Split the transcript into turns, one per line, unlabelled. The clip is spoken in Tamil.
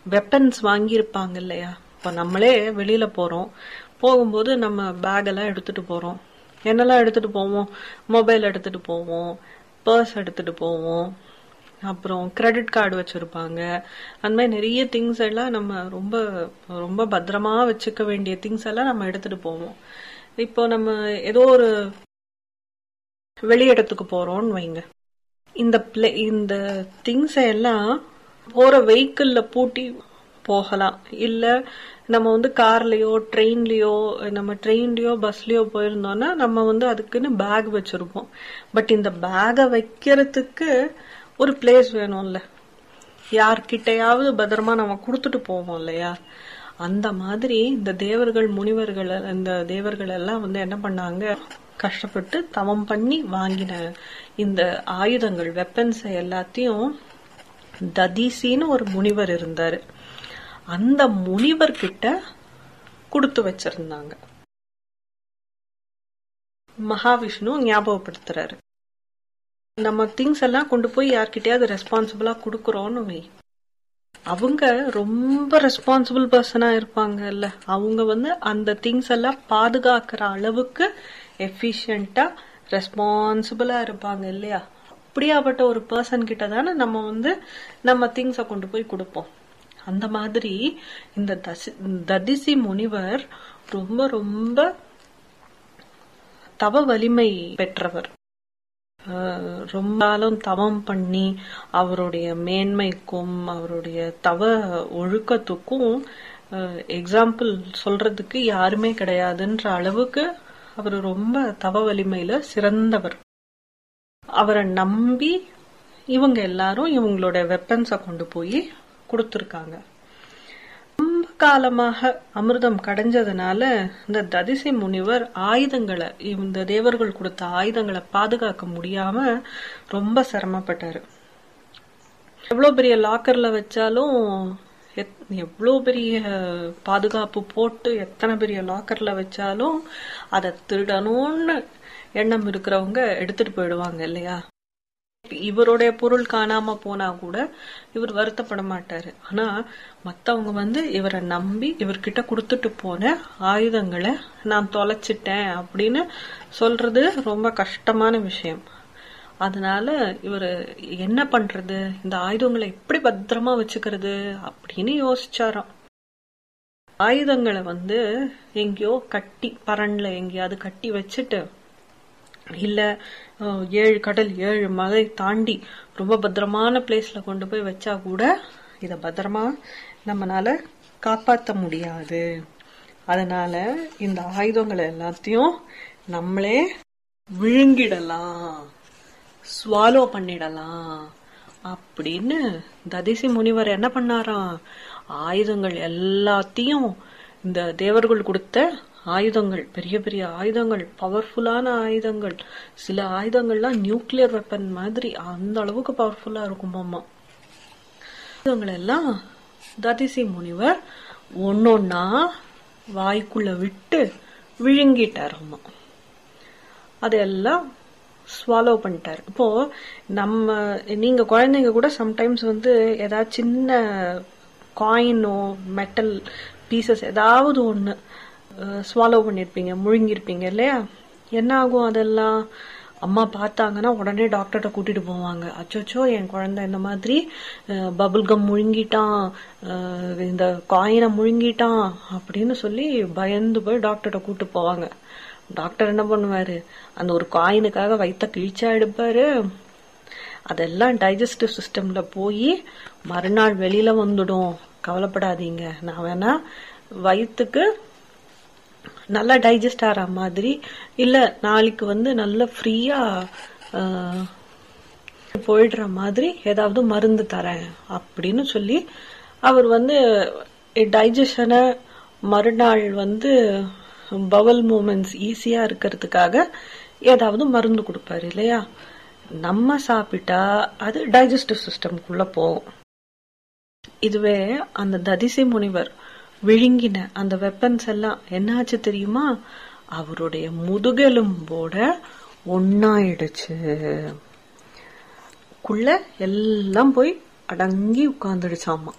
வெப்பன்ஸ் வாங்கியிருப்பாங்க இல்லையா இப்போ நம்மளே வெளியில போறோம் போகும்போது நம்ம பேக் எல்லாம் எடுத்துட்டு போறோம் என்னெல்லாம் எடுத்துட்டு போவோம் மொபைல் எடுத்துட்டு போவோம் பர்ஸ் எடுத்துட்டு போவோம் அப்புறம் கிரெடிட் கார்டு வச்சிருப்பாங்க அந்த மாதிரி நிறைய திங்ஸ் எல்லாம் நம்ம ரொம்ப ரொம்ப பத்திரமா வச்சுக்க வேண்டிய திங்ஸ் எல்லாம் நம்ம எடுத்துட்டு போவோம் இப்போ நம்ம ஏதோ ஒரு வெளி இடத்துக்கு போறோம்னு வைங்க இந்த பிளே இந்த திங்ஸ் எல்லாம் போற வெஹிக்கிள்ல பூட்டி போகலாம் இல்ல நம்ம வந்து கார்லயோ ட்ரெயின்லயோ நம்ம ட்ரெயின்லயோ பஸ்லயோ போயிருந்தோம்னா நம்ம வந்து அதுக்குன்னு பேக் வச்சிருப்போம் பட் இந்த பேகை வைக்கிறதுக்கு ஒரு பிளேஸ் வேணும்ல யார்கிட்டயாவது பத்திரமா நம்ம கொடுத்துட்டு போவோம் இல்லையா அந்த மாதிரி இந்த தேவர்கள் முனிவர்கள் இந்த தேவர்கள் எல்லாம் வந்து என்ன பண்ணாங்க கஷ்டப்பட்டு தவம் பண்ணி வாங்கின இந்த ஆயுதங்கள் வெப்பன்ஸ் எல்லாத்தையும் ததிசின்னு ஒரு முனிவர் இருந்தாரு அந்த முனிவர் கிட்ட கொடுத்து வச்சிருந்தாங்க மகாவிஷ்ணு ஞாபகப்படுத்துறாரு நம்ம திங்ஸ் எல்லாம் கொண்டு போய் யார்கிட்டயாவது ரெஸ்பான்சிபிளா கொடுக்கறோம்னு வை அவங்க ரொம்ப ரெஸ்பான்சிபிள் பர்சனா இருப்பாங்கல்ல அவங்க வந்து அந்த திங்ஸ் எல்லாம் பாதுகாக்கிற அளவுக்கு எஃபிஷியண்டா ரெஸ்பான்சிபிளா இருப்பாங்க இல்லையா அப்படியாப்பட்ட ஒரு பர்சன் கிட்ட தானே நம்ம வந்து நம்ம திங்ஸ கொண்டு போய் கொடுப்போம் அந்த மாதிரி இந்த தசி ததிசி முனிவர் ரொம்ப ரொம்ப தவ வலிமை பெற்றவர் ஆஹ் ரொம்ப காலம் தவம் பண்ணி அவருடைய மேன்மைக்கும் அவருடைய தவ ஒழுக்கத்துக்கும் எக்ஸாம்பிள் சொல்றதுக்கு யாருமே கிடையாதுன்ற அளவுக்கு அவர் ரொம்ப தவ வலிமையில சிறந்தவர் அவரை நம்பி இவங்க எல்லாரும் இவங்களோட வெப்பன்ஸை கொண்டு போய் கொடுத்துருக்காங்க ரொம்ப காலமாக அமிர்தம் கடைஞ்சதுனால இந்த ததிசி முனிவர் ஆயுதங்களை இந்த தேவர்கள் கொடுத்த ஆயுதங்களை பாதுகாக்க முடியாம ரொம்ப சிரமப்பட்டாரு எவ்வளவு பெரிய லாக்கர்ல வச்சாலும் எவ்வளவு பெரிய பாதுகாப்பு போட்டு எத்தனை பெரிய லாக்கர்ல வச்சாலும் அதை திருடணும்னு எண்ணம் இருக்கிறவங்க எடுத்துட்டு போயிடுவாங்க இல்லையா இவருடைய பொருள் காணாம போனா கூட இவர் வருத்தப்பட மாட்டாரு ஆனா மத்தவங்க வந்து இவரை நம்பி இவர்கிட்ட கொடுத்துட்டு போன ஆயுதங்களை நான் தொலைச்சிட்டேன் அப்படின்னு சொல்றது ரொம்ப கஷ்டமான விஷயம் அதனால இவர் என்ன பண்றது இந்த ஆயுதங்களை எப்படி பத்திரமா வச்சுக்கிறது அப்படின்னு யோசிச்சாராம் ஆயுதங்களை வந்து எங்கேயோ கட்டி பரன்ல எங்கேயாவது கட்டி வச்சுட்டு இல்ல ஏழு கடல் ஏழு மலை தாண்டி ரொம்ப பத்திரமான பிளேஸ்ல கொண்டு போய் வச்சா கூட இத பத்திரமா நம்மனால காப்பாத்த முடியாது அதனால இந்த ஆயுதங்களை எல்லாத்தையும் நம்மளே விழுங்கிடலாம் ஸ்வாலோ பண்ணிடலாம் அப்படின்னு ததிசி முனிவர் என்ன பண்ணாராம் ஆயுதங்கள் எல்லாத்தையும் இந்த தேவர்கள் கொடுத்த ஆயுதங்கள் பெரிய பெரிய ஆயுதங்கள் பவர்ஃபுல்லான ஆயுதங்கள் சில ஆயுதங்கள்லாம் நியூக்ளியர் வெப்பன் மாதிரி அந்த அளவுக்கு பவர்ஃபுல்லா இருக்குமாமா ஆயுதங்கள் எல்லாம் ததிசி முனிவர் ஒன்னொன்னா வாய்க்குள்ள விட்டு விழுங்கிட்டாராமா அதெல்லாம் ஸ்வாலோ பண்ணிட்டாரு இப்போ நம்ம நீங்க குழந்தைங்க கூட சம்டைம்ஸ் வந்து ஏதாவது சின்ன காயினோ மெட்டல் பீசஸ் ஏதாவது ஒண்ணு ஸ்வாலோ பண்ணிருப்பீங்க முழுங்கிருப்பீங்க இல்லையா என்ன ஆகும் அதெல்லாம் அம்மா பார்த்தாங்கன்னா உடனே டாக்டர்கிட்ட கூட்டிட்டு போவாங்க அச்சோச்சோ என் குழந்தை இந்த மாதிரி பபுல்கம் முழுங்கிட்டான் இந்த காயினை முழுங்கிட்டான் அப்படின்னு சொல்லி பயந்து போய் டாக்டர்கிட்ட கூட்டு போவாங்க டாக்டர் என்ன பண்ணுவாரு அந்த ஒரு காயினுக்காக வயித்த கிழிச்சா எடுப்பாரு அதெல்லாம் டைஜஸ்டிவ் சிஸ்டம்ல போய் மறுநாள் வெளியில வந்துடும் கவலைப்படாதீங்க நான் வேணா வயிற்றுக்கு நல்லா டைஜஸ்ட் ஆகிற மாதிரி இல்ல நாளைக்கு வந்து நல்ல ஃப்ரீயா போயிடுற மாதிரி ஏதாவது மருந்து தரேன் அப்படின்னு சொல்லி அவர் வந்து டைஜஷனை மறுநாள் வந்து பவல் மூமெண்ட்ஸ் ஈஸியா இருக்கிறதுக்காக ஏதாவது மருந்து கொடுப்பாரு இல்லையா நம்ம சாப்பிட்டா அது டைஜஸ்டிவ் சிஸ்டம்குள்ள போகும் இதுவே அந்த ததிசி முனிவர் விழுங்கின அந்த வெப்பன்ஸ் எல்லாம் என்னாச்சு தெரியுமா அவருடைய முதுகெலும்போட ஒன்னாயிடுச்சு குள்ள எல்லாம் போய் அடங்கி உட்கார்ந்துடுச்சாமா